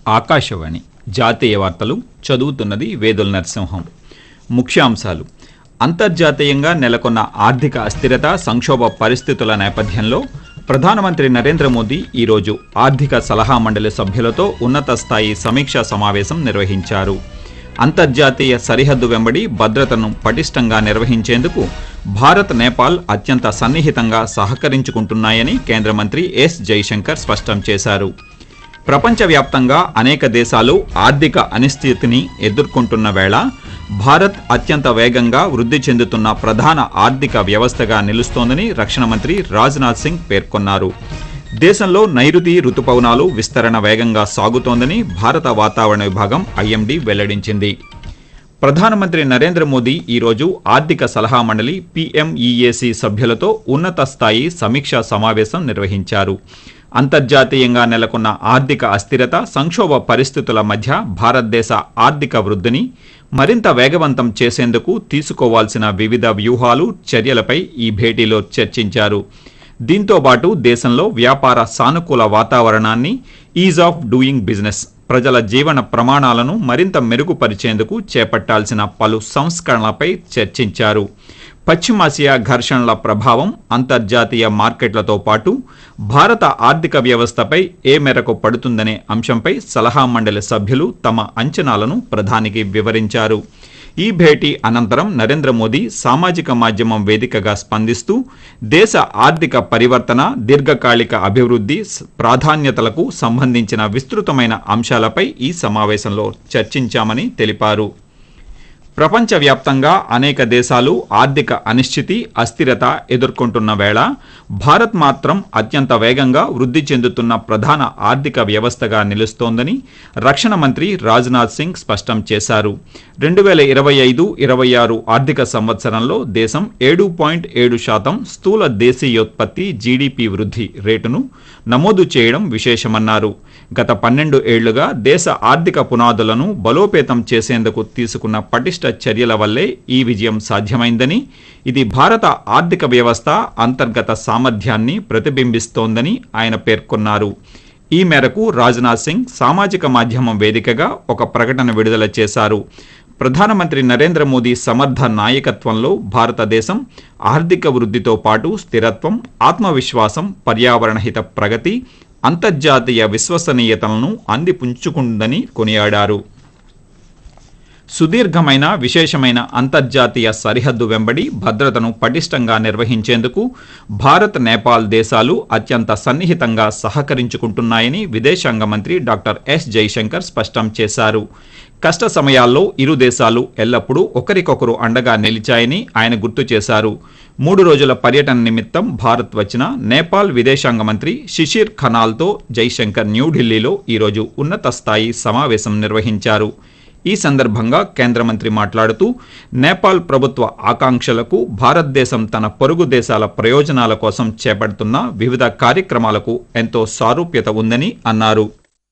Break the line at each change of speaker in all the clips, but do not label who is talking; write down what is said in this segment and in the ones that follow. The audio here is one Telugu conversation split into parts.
ఆకాశవాణి జాతీయ వార్తలు చదువుతున్నది వేదుల నరసింహం ముఖ్యాంశాలు అంతర్జాతీయంగా నెలకొన్న ఆర్థిక అస్థిరత సంక్షోభ పరిస్థితుల నేపథ్యంలో ప్రధానమంత్రి నరేంద్ర మోదీ ఈరోజు ఆర్థిక సలహా మండలి సభ్యులతో ఉన్నత స్థాయి సమీక్షా సమావేశం నిర్వహించారు అంతర్జాతీయ సరిహద్దు వెంబడి భద్రతను పటిష్టంగా నిర్వహించేందుకు భారత్ నేపాల్ అత్యంత సన్నిహితంగా సహకరించుకుంటున్నాయని కేంద్ర మంత్రి ఎస్ జైశంకర్ స్పష్టం చేశారు ప్రపంచవ్యాప్తంగా అనేక దేశాలు ఆర్థిక అనిశ్చితిని ఎదుర్కొంటున్న వేళ భారత్ అత్యంత వేగంగా వృద్ధి చెందుతున్న ప్రధాన ఆర్థిక వ్యవస్థగా నిలుస్తోందని రక్షణ మంత్రి రాజ్నాథ్ సింగ్ పేర్కొన్నారు దేశంలో నైరుతి రుతుపవనాలు విస్తరణ వేగంగా సాగుతోందని భారత వాతావరణ విభాగం ఐఎండీ వెల్లడించింది ప్రధానమంత్రి నరేంద్ర మోదీ ఈరోజు ఆర్థిక సలహా మండలి పీఎంఈఏసీ సభ్యులతో ఉన్నత స్థాయి సమీక్షా సమావేశం నిర్వహించారు అంతర్జాతీయంగా నెలకొన్న ఆర్థిక అస్థిరత సంక్షోభ పరిస్థితుల మధ్య భారతదేశ ఆర్థిక వృద్ధిని మరింత వేగవంతం చేసేందుకు తీసుకోవాల్సిన వివిధ వ్యూహాలు చర్యలపై ఈ భేటీలో చర్చించారు దీంతో పాటు దేశంలో వ్యాపార సానుకూల వాతావరణాన్ని ఈజ్ ఆఫ్ డూయింగ్ బిజినెస్ ప్రజల జీవన ప్రమాణాలను మరింత మెరుగుపరిచేందుకు చేపట్టాల్సిన పలు సంస్కరణలపై చర్చించారు పశ్చిమాసియా ఘర్షణల ప్రభావం అంతర్జాతీయ మార్కెట్లతో పాటు భారత ఆర్థిక వ్యవస్థపై ఏ మేరకు పడుతుందనే అంశంపై సలహా మండలి సభ్యులు తమ అంచనాలను ప్రధానికి వివరించారు ఈ భేటీ అనంతరం నరేంద్ర మోదీ సామాజిక మాధ్యమం వేదికగా స్పందిస్తూ దేశ ఆర్థిక పరివర్తన దీర్ఘకాలిక అభివృద్ధి స- ప్రాధాన్యతలకు సంబంధించిన విస్తృతమైన అంశాలపై ఈ సమావేశంలో చర్చించామని తెలిపారు ప్రపంచవ్యాప్తంగా అనేక దేశాలు ఆర్థిక అనిశ్చితి అస్థిరత ఎదుర్కొంటున్న వేళ భారత్ మాత్రం అత్యంత వేగంగా వృద్ధి చెందుతున్న ప్రధాన ఆర్థిక వ్యవస్థగా నిలుస్తోందని రక్షణ మంత్రి రాజ్నాథ్ సింగ్ స్పష్టం చేశారు రెండు వేల ఇరవై ఐదు ఇరవై ఆరు ఆర్థిక సంవత్సరంలో దేశం ఏడు పాయింట్ ఏడు శాతం స్థూల దేశీయోత్పత్తి జీడీపీ వృద్ధి రేటును నమోదు చేయడం విశేషమన్నారు గత పన్నెండు ఏళ్లుగా దేశ ఆర్థిక పునాదులను బలోపేతం చేసేందుకు తీసుకున్న పటిష్ట చర్యల వల్లే ఈ విజయం సాధ్యమైందని ఇది భారత ఆర్థిక వ్యవస్థ అంతర్గత సామర్థ్యాన్ని ప్రతిబింబిస్తోందని ఆయన పేర్కొన్నారు ఈ మేరకు రాజ్నాథ్ సింగ్ సామాజిక మాధ్యమం వేదికగా ఒక ప్రకటన విడుదల చేశారు ప్రధానమంత్రి నరేంద్ర మోదీ సమర్థ నాయకత్వంలో భారతదేశం ఆర్థిక వృద్ధితో పాటు స్థిరత్వం ఆత్మవిశ్వాసం పర్యావరణహిత ప్రగతి అంతర్జాతీయ విశ్వసనీయతలను అందిపుంచుకుందని కొనియాడారు సుదీర్ఘమైన విశేషమైన అంతర్జాతీయ సరిహద్దు వెంబడి భద్రతను పటిష్టంగా నిర్వహించేందుకు భారత్ నేపాల్ దేశాలు అత్యంత సన్నిహితంగా సహకరించుకుంటున్నాయని విదేశాంగ మంత్రి డాక్టర్ ఎస్ జైశంకర్ స్పష్టం చేశారు కష్ట సమయాల్లో ఇరు దేశాలు ఎల్లప్పుడూ ఒకరికొకరు అండగా నిలిచాయని ఆయన గుర్తు చేశారు మూడు రోజుల పర్యటన నిమిత్తం భారత్ వచ్చిన నేపాల్ విదేశాంగ మంత్రి శిషిర్ ఖనాల్తో జైశంకర్ న్యూఢిల్లీలో ఈరోజు ఉన్నత స్థాయి సమావేశం నిర్వహించారు ఈ సందర్భంగా కేంద్ర మంత్రి మాట్లాడుతూ నేపాల్ ప్రభుత్వ ఆకాంక్షలకు భారతదేశం తన పొరుగు దేశాల ప్రయోజనాల కోసం చేపడుతున్న వివిధ కార్యక్రమాలకు ఎంతో సారూప్యత ఉందని అన్నారు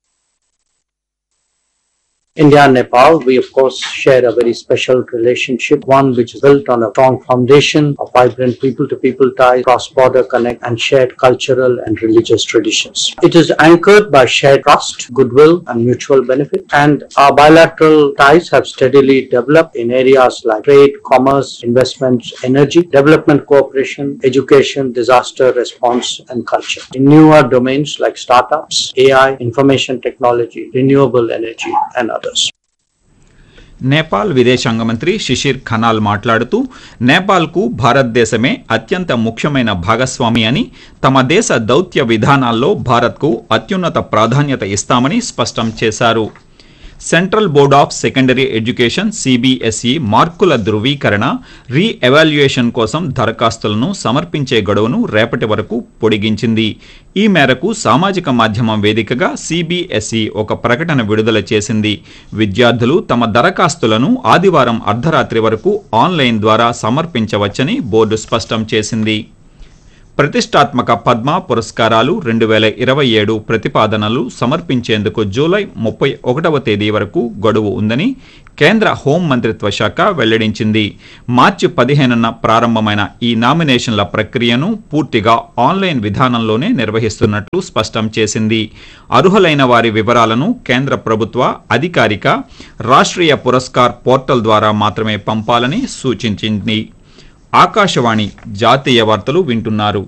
India and Nepal, we of course share a very special relationship, one which is built on a strong foundation of vibrant people to people ties, cross border connect, and shared cultural and religious traditions. It is anchored by shared trust, goodwill, and mutual benefit. And our bilateral ties have steadily developed in areas like trade, commerce, investments, energy, development cooperation, education, disaster response, and culture. In newer domains like startups, AI, information technology, renewable energy, and others.
Nepal విదేశాంగ మంత్రి శిషిర్ ఖనాల్ మాట్లాడుతూ నేపాల్కు భారతదేశమే అత్యంత ముఖ్యమైన భాగస్వామి అని తమ దేశ దౌత్య విధానాల్లో భారత్కు అత్యున్నత ప్రాధాన్యత ఇస్తామని స్పష్టం చేశారు central board of secondary education CBSE మార్కుల ధృవీకరణ రీ ఎవాల్యుయేషన్ కోసం దరఖాస్తులను సమర్పించే గడువును రేపటి వరకు పొడిగించింది ఈ మేరకు సామాజిక మాధ్యమం వేదికగా సిబిఎస్ఈ ఒక ప్రకటన విడుదల చేసింది విద్యార్థులు తమ దరఖాస్తులను ఆదివారం అర్ధరాత్రి వరకు ఆన్లైన్ ద్వారా సమర్పించవచ్చని బోర్డు స్పష్టం చేసింది ప్రతిష్టాత్మక పద్మ పురస్కారాలు రెండు వేల ఇరవై ఏడు ప్రతిపాదనలు సమర్పించేందుకు జూలై ముప్పై ఒకటవ తేదీ వరకు గడువు ఉందని కేంద్ర హోం మంత్రిత్వ శాఖ వెల్లడించింది మార్చి పదిహేనున ప్రారంభమైన ఈ నామినేషన్ల ప్రక్రియను పూర్తిగా ఆన్లైన్ విధానంలోనే నిర్వహిస్తున్నట్లు స్పష్టం చేసింది అర్హులైన వారి వివరాలను కేంద్ర ప్రభుత్వ అధికారిక రాష్ట్రీయ పురస్కార్ పోర్టల్ ద్వారా మాత్రమే పంపాలని సూచించింది ఆకాశవాణి జాతీయ వార్తలు వింటున్నారు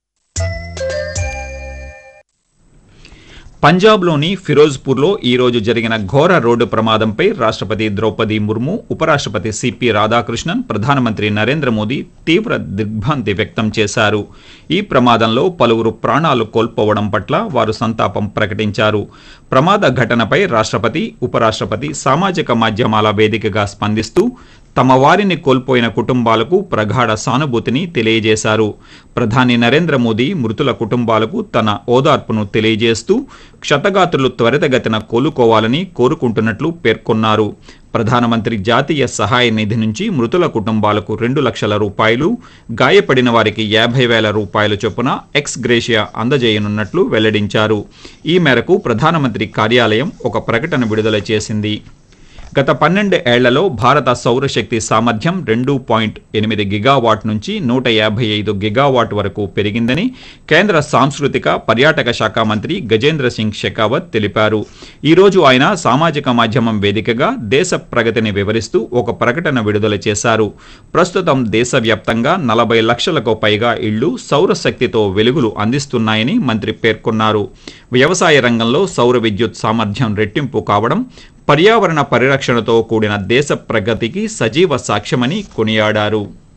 పంజాబ్లోని ఫిరోజ్పూర్లో ఈ రోజు జరిగిన ఘోర రోడ్డు ప్రమాదంపై రాష్ట్రపతి ద్రౌపది ముర్ము ఉపరాష్ట్రపతి సిపి రాధాకృష్ణన్ ప్రధానమంత్రి నరేంద్ర మోదీ తీవ్ర దిగ్భ్రాంతి వ్యక్తం చేశారు ఈ ప్రమాదంలో పలువురు ప్రాణాలు కోల్పోవడం పట్ల వారు సంతాపం ప్రకటించారు ప్రమాద ఘటనపై రాష్ట్రపతి ఉపరాష్ట్రపతి సామాజిక మాధ్యమాల వేదికగా స్పందిస్తూ తమ వారిని కోల్పోయిన కుటుంబాలకు ప్రగాఢ సానుభూతిని తెలియజేశారు ప్రధాని నరేంద్ర మోదీ మృతుల కుటుంబాలకు తన ఓదార్పును తెలియజేస్తూ క్షతగాత్రులు త్వరితగతిన కోలుకోవాలని కోరుకుంటున్నట్లు పేర్కొన్నారు ప్రధానమంత్రి జాతీయ సహాయ నిధి నుంచి మృతుల కుటుంబాలకు రెండు లక్షల రూపాయలు గాయపడిన వారికి యాభై వేల రూపాయల చొప్పున ఎక్స్ గ్రేషియా అందజేయనున్నట్లు వెల్లడించారు ఈ మేరకు ప్రధానమంత్రి కార్యాలయం ఒక ప్రకటన విడుదల చేసింది గత పన్నెండు ఏళ్లలో భారత సౌరశక్తి సామర్థ్యం రెండు పాయింట్ ఎనిమిది గిగావాట్ నుంచి నూట యాభై ఐదు గిగావాట్ వరకు పెరిగిందని కేంద్ర సాంస్కృతిక పర్యాటక శాఖ మంత్రి గజేంద్ర సింగ్ షెకావత్ తెలిపారు ఈ రోజు ఆయన సామాజిక మాధ్యమం వేదికగా దేశ ప్రగతిని వివరిస్తూ ఒక ప్రకటన విడుదల చేశారు ప్రస్తుతం దేశవ్యాప్తంగా నలభై లక్షలకు పైగా ఇళ్లు సౌరశక్తితో వెలుగులు అందిస్తున్నాయని మంత్రి పేర్కొన్నారు వ్యవసాయ రంగంలో సౌర విద్యుత్ సామర్థ్యం రెట్టింపు కావడం పర్యావరణ పరిరక్షణతో కూడిన దేశ ప్రగతికి సజీవ సాక్ష్యమని కొనియాడారు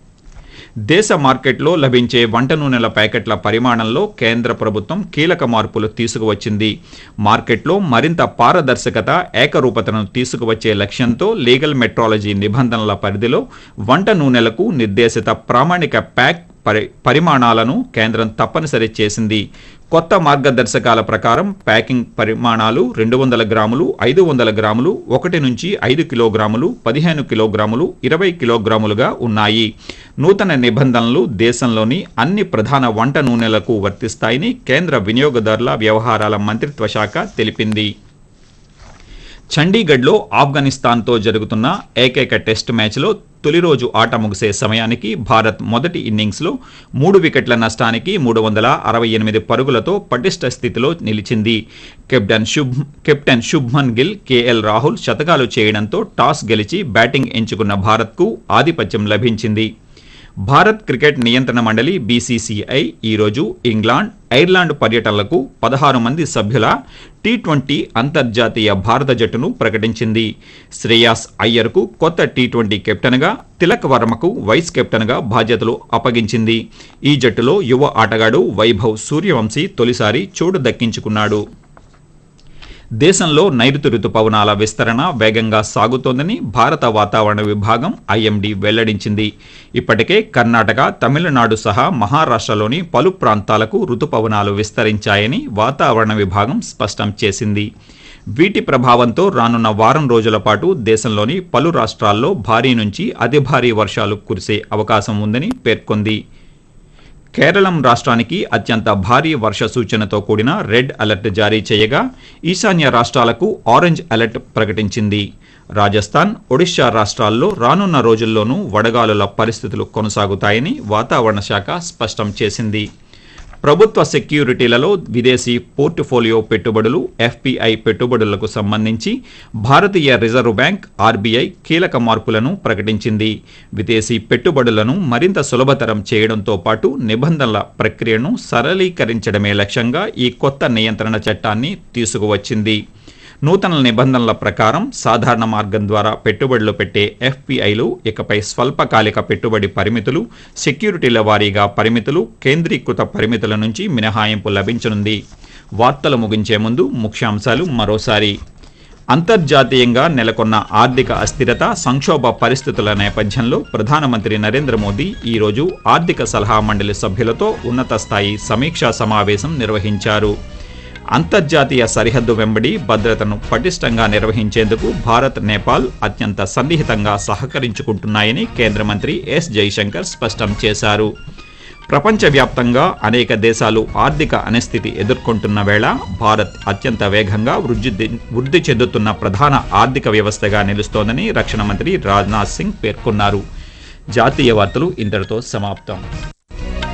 దేశ మార్కెట్లో లభించే వంట నూనెల ప్యాకెట్ల పరిమాణంలో కేంద్ర ప్రభుత్వం కీలక మార్పులు తీసుకువచ్చింది మార్కెట్లో మరింత పారదర్శకత ఏకరూపతను తీసుకువచ్చే లక్ష్యంతో లీగల్ మెట్రాలజీ నిబంధనల పరిధిలో వంట నూనెలకు నిర్దేశిత ప్రామాణిక ప్యాక్ పరి పరిమాణాలను కేంద్రం తప్పనిసరి చేసింది కొత్త మార్గదర్శకాల ప్రకారం ప్యాకింగ్ పరిమాణాలు రెండు వందల గ్రాములు ఐదు వందల గ్రాములు ఒకటి నుంచి ఐదు కిలోగ్రాములు పదిహేను కిలోగ్రాములు ఇరవై కిలోగ్రాములుగా ఉన్నాయి నూతన నిబంధనలు దేశంలోని అన్ని ప్రధాన వంట నూనెలకు వర్తిస్తాయని కేంద్ర వినియోగదారుల వ్యవహారాల మంత్రిత్వ శాఖ తెలిపింది చండీగఢ్లో ఆఫ్ఘనిస్తాన్తో జరుగుతున్న ఏకైక టెస్ట్ మ్యాచ్లో తొలి రోజు ఆట ముగిసే సమయానికి భారత్ మొదటి ఇన్నింగ్స్లో మూడు వికెట్ల నష్టానికి మూడు వందల అరవై ఎనిమిది పరుగులతో పటిష్ట స్థితిలో నిలిచింది captain Shubh captain Shubman Gill KL Rahul శతకాలు చేయడంతో టాస్ గెలిచి బ్యాటింగ్ ఎంచుకున్న భారత్కు ఆధిపత్యం లభించింది భారత్ క్రికెట్ నియంత్రణ మండలి బీసీసీఐ ఈరోజు ఇంగ్లాండ్ ఐర్లాండ్ పర్యటనలకు పదహారు మంది సభ్యుల టీ ట్వంటీ అంతర్జాతీయ భారత జట్టును ప్రకటించింది శ్రేయాస్ అయ్యర్కు కొత్త టీ ట్వంటీ కెప్టెన్గా తిలక్ వర్మకు వైస్ కెప్టెన్గా బాధ్యతలు అప్పగించింది ఈ జట్టులో యువ ఆటగాడు వైభవ్ సూర్యవంశీ తొలిసారి చోటు దక్కించుకున్నాడు దేశంలో నైరుతి రుతుపవనాల విస్తరణ వేగంగా సాగుతోందని భారత వాతావరణ విభాగం ఐఎండీ వెల్లడించింది ఇప్పటికే కర్ణాటక తమిళనాడు సహా మహారాష్ట్రలోని పలు ప్రాంతాలకు రుతుపవనాలు విస్తరించాయని వాతావరణ విభాగం స్పష్టం చేసింది వీటి ప్రభావంతో రానున్న వారం రోజుల పాటు దేశంలోని పలు రాష్ట్రాల్లో భారీ నుంచి అతి భారీ వర్షాలు కురిసే అవకాశం ఉందని పేర్కొంది కేరళం రాష్ట్రానికి అత్యంత భారీ వర్ష సూచనతో కూడిన రెడ్ అలర్ట్ జారీ చేయగా ఈశాన్య రాష్ట్రాలకు ఆరెంజ్ అలర్ట్ ప్రకటించింది రాజస్థాన్ ఒడిశా రాష్ట్రాల్లో రానున్న రోజుల్లోనూ వడగాలుల పరిస్థితులు కొనసాగుతాయని వాతావరణ శాఖ స్పష్టం చేసింది ప్రభుత్వ సెక్యూరిటీలలో విదేశీ పోర్టుఫోలియో పెట్టుబడులు ఎఫ్పిఐ పెట్టుబడులకు సంబంధించి భారతీయ రిజర్వ్ బ్యాంక్ ఆర్బీఐ కీలక మార్పులను ప్రకటించింది విదేశీ పెట్టుబడులను మరింత సులభతరం చేయడంతో పాటు నిబంధనల ప్రక్రియను సరళీకరించడమే లక్ష్యంగా ఈ కొత్త నియంత్రణ చట్టాన్ని తీసుకువచ్చింది నూతన నిబంధనల ప్రకారం సాధారణ మార్గం ద్వారా పెట్టుబడులు పెట్టే ఎఫ్పిఐలు ఇకపై స్వల్పకాలిక పెట్టుబడి పరిమితులు సెక్యూరిటీల వారీగా పరిమితులు కేంద్రీకృత పరిమితుల నుంచి మినహాయింపు లభించనుంది వార్తలు ముగించే ముందు ముఖ్యాంశాలు మరోసారి అంతర్జాతీయంగా నెలకొన్న ఆర్థిక అస్థిరత సంక్షోభ పరిస్థితుల నేపథ్యంలో ప్రధానమంత్రి నరేంద్ర మోదీ ఈరోజు ఆర్థిక సలహా మండలి సభ్యులతో ఉన్నత స్థాయి సమీక్షా సమావేశం నిర్వహించారు అంతర్జాతీయ సరిహద్దు వెంబడి భద్రతను పటిష్టంగా నిర్వహించేందుకు భారత్ నేపాల్ అత్యంత సన్నిహితంగా సహకరించుకుంటున్నాయని కేంద్ర మంత్రి ఎస్ జైశంకర్ స్పష్టం చేశారు ప్రపంచవ్యాప్తంగా అనేక దేశాలు ఆర్థిక అనిస్థితి ఎదుర్కొంటున్న వేళ భారత్ అత్యంత వేగంగా వృద్ధి వృద్ధి చెందుతున్న ప్రధాన ఆర్థిక వ్యవస్థగా నిలుస్తోందని రక్షణ మంత్రి రాజ్నాథ్ సింగ్ పేర్కొన్నారు జాతీయ వార్తలు ఇంతటితో సమాప్తం